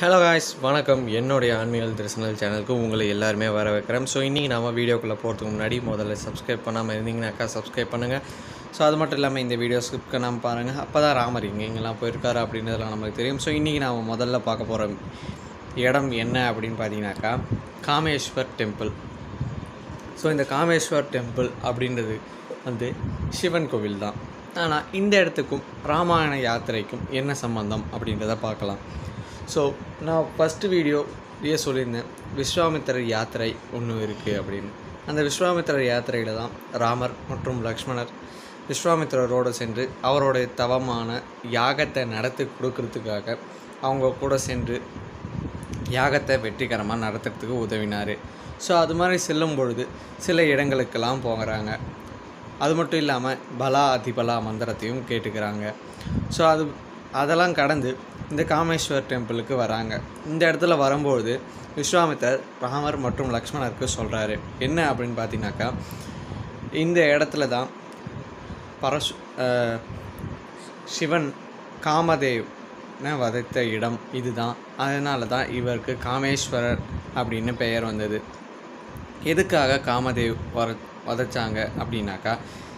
hello guys வணக்கம் என்னுடைய ஆன்மீகல் தரிசனல் சேனலுக்கு உங்களை எல்லாருமே வர வைக்கிறேன் ஸோ இன்றைக்கி நாம வீடியோக்குள்ளே போகிறதுக்கு முன்னாடி முதல்ல சப்ஸ்கிரைப் பண்ணாமல் இருந்தீங்கன்னாக்கா சப்ஸ்கிரைப் பண்ணுங்கள் ஸோ அது மட்டும் இல்லாமல் இந்த வீடியோ ஸ்கிப் பண்ணாமல் பாருங்கள் அப்போ தான் ராமர் இங்கே இங்கெல்லாம் போயிருக்காரு அப்படின்றதெல்லாம் நமக்கு தெரியும் ஸோ இன்றைக்கி நாம் முதல்ல பார்க்க போகிற இடம் என்ன அப்படின்னு பார்த்தீங்கன்னாக்கா காமேஸ்வர் டெம்பிள் ஸோ இந்த காமேஸ்வர் டெம்பிள் அப்படின்றது வந்து சிவன் கோவில் தான் ஆனால் இந்த இடத்துக்கும் ராமாயண யாத்திரைக்கும் என்ன சம்பந்தம் அப்படின்றத பார்க்கலாம் ஸோ நான் ஃபஸ்ட்டு வீடியோலேயே சொல்லியிருந்தேன் விஸ்வாமித்திரர் யாத்திரை ஒன்று இருக்குது அப்படின்னு அந்த விஸ்வாமித்திரர் யாத்திரையில் தான் ராமர் மற்றும் லக்ஷ்மணர் விஸ்வாமித்திரரோடு சென்று அவருடைய தவமான யாகத்தை நடத்தி கொடுக்கறதுக்காக அவங்க கூட சென்று யாகத்தை வெற்றிகரமாக நடத்துறதுக்கு உதவினார் ஸோ அது மாதிரி செல்லும் பொழுது சில இடங்களுக்கெல்லாம் போகிறாங்க அது மட்டும் இல்லாமல் பலா அதிபலா மந்திரத்தையும் கேட்டுக்கிறாங்க ஸோ அது அதெல்லாம் கடந்து இந்த காமேஸ்வர் டெம்பிளுக்கு வராங்க இந்த இடத்துல வரும்பொழுது விஸ்வாமித்தர் ராமர் மற்றும் லக்ஷ்மணருக்கு சொல்கிறாரு என்ன அப்படின்னு பார்த்தீங்கன்னாக்கா இந்த இடத்துல தான் பரசு அஹ், சிவன் காமதேவ்னை வதைத்த இடம் இதுதான் அதனால தான் இவருக்கு காமேஸ்வரர் அப்படின்னு பெயர் வந்தது எதுக்காக காமதேவ் வர வதைச்சாங்க அப்படின்னாக்கா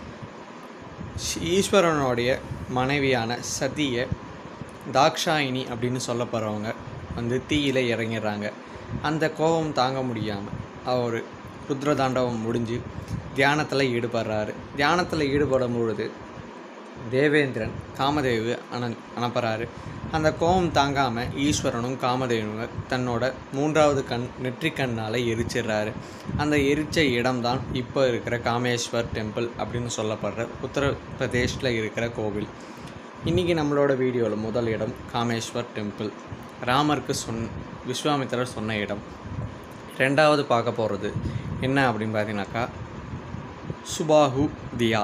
ஷ்- ஈஸ்வரனுடைய மனைவியான சதியை தாக்ஷாயினி அப்படின்னு சொல்லப்படுறவங்க வந்து தீயில இறங்கிடுறாங்க அந்த கோபம் தாங்க முடியாமல் அவர் ருத்ரதாண்டவம் முடிஞ்சு தியானத்தில் ஈடுபடுறாரு தியானத்தில் ஈடுபடும் பொழுது தேவேந்திரன் காமதேவு அன அனுப்புகிறாரு அந்த கோபம் தாங்காமல் ஈஸ்வரனும் காமதேவனும் தன்னோட மூன்றாவது கண் நெற்றிக்கண்ணால் எரிச்சிடுறாரு அந்த எரிச்ச இடம்தான் இப்போ இருக்கிற காமேஸ்வர் டெம்பிள் அப்படின்னு சொல்லப்படுற உத்தரப்பிரதேஷில் இருக்கிற கோவில் இன்றைக்கி நம்மளோட வீடியோவில் முதல் இடம் காமேஸ்வர் டெம்பிள் ராமருக்கு சொன் விஸ்வாமித்திரர் சொன்ன இடம் ரெண்டாவது பார்க்க போகிறது என்ன அப்படின்னு பார்த்தீங்கன்னாக்கா சுபாகு தியா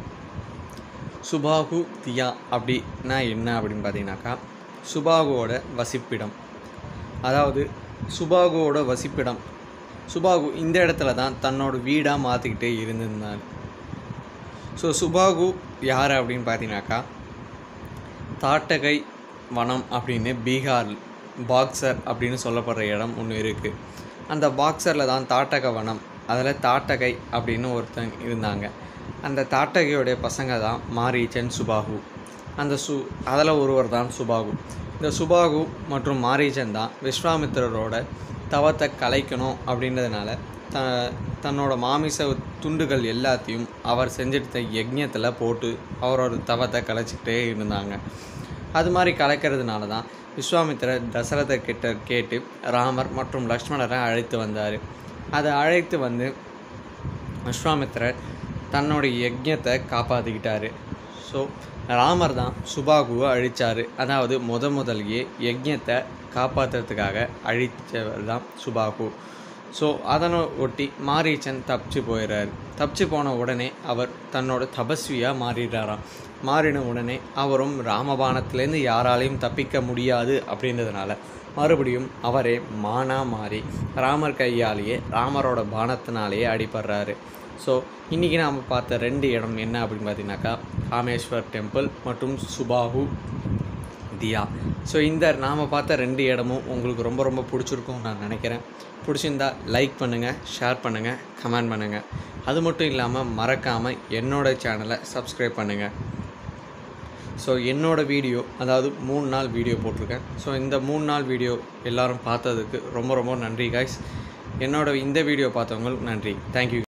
சுபாகு தியா அப்படின்னா என்ன அப்படின்னு பார்த்தீங்கன்னாக்கா சுபாகுவோட வசிப்பிடம் அதாவது சுபாகுவோட வசிப்பிடம் சுபாகு இந்த இடத்துல தான் தன்னோட வீடாக மாற்றிக்கிட்டே இருந்திருந்தார் ஸோ சுபாகு யார் அப்படின்னு பார்த்தீங்கன்னாக்கா தாட்டகை வனம் அப்படின்னு பீகார் பாக்ஸர் அப்படின்னு சொல்லப்படுற இடம் ஒன்று இருக்குது அந்த பாக்ஸரில் தான் தாட்டக வனம் அதில் தாட்டகை அப்படின்னு ஒருத்தங்க இருந்தாங்க அந்த தாட்டகையோடைய பசங்க தான் மாரீச்சன் சுபாகு அந்த சு அதில் ஒருவர் தான் சுபாகு இந்த சுபாகு மற்றும் மாரீச்சன் தான் விஸ்வாமித்திரரோட தவத்தை கலைக்கணும் அப்படின்றதுனால த தன்னோட மாமிச துண்டுகள் எல்லாத்தையும் அவர் செஞ்சிருந்த யஜ்ஞத்தில் போட்டு அவரோட தவத்தை கலைச்சிக்கிட்டே இருந்தாங்க அது மாதிரி கலைக்கிறதுனால தான் விஸ்வாமித்திரர் தசரத கிட்ட கேட்டு ராமர் மற்றும் லக்ஷ்மணரை அழைத்து வந்தார் அதை அழைத்து வந்து விஸ்வாமித்திரர் தன்னுடைய யஜ்ஞத்தை காப்பாற்றிக்கிட்டாரு ஸோ ராமர் தான் சுபாகுவை அழித்தார் அதாவது முத முதலையே யஜ்ஞத்தை காப்பாற்றுறதுக்காக அழித்தவர் தான் சுபாகு ஸோ அதனை ஒட்டி மாரீச்சன் தப்பிச்சு போயிடுறாரு தப்பிச்சு போன உடனே அவர் தன்னோட தபஸ்வியாக மாறிடுறாராம் மாறின உடனே அவரும் ராமபாணத்திலேருந்து யாராலையும் தப்பிக்க முடியாது அப்படின்றதுனால மறுபடியும் அவரே மானா மாறி ராமர் கையாலேயே ராமரோட பானத்தினாலேயே அடிபடுறாரு ஸோ இன்றைக்கி நாம் பார்த்த ரெண்டு இடம் என்ன அப்படின்னு பார்த்தீங்கன்னாக்கா காமேஸ்வர் டெம்பிள் மற்றும் சுபாகு தியா ஸோ இந்த நாம் பார்த்த ரெண்டு இடமும் உங்களுக்கு ரொம்ப ரொம்ப பிடிச்சிருக்கும் நான் நினைக்கிறேன் பிடிச்சிருந்தா லைக் பண்ணுங்கள் ஷேர் பண்ணுங்கள் கமெண்ட் பண்ணுங்கள் அது மட்டும் இல்லாமல் மறக்காமல் என்னோட சேனலை சப்ஸ்கிரைப் பண்ணுங்கள் ஸோ என்னோட வீடியோ அதாவது மூணு நாள் வீடியோ போட்டிருக்கேன் ஸோ இந்த மூணு நாள் வீடியோ எல்லாரும் பார்த்ததுக்கு ரொம்ப ரொம்ப நன்றி காய்ஸ் என்னோட இந்த வீடியோ பார்த்தவங்களுக்கு நன்றி தேங்க்யூ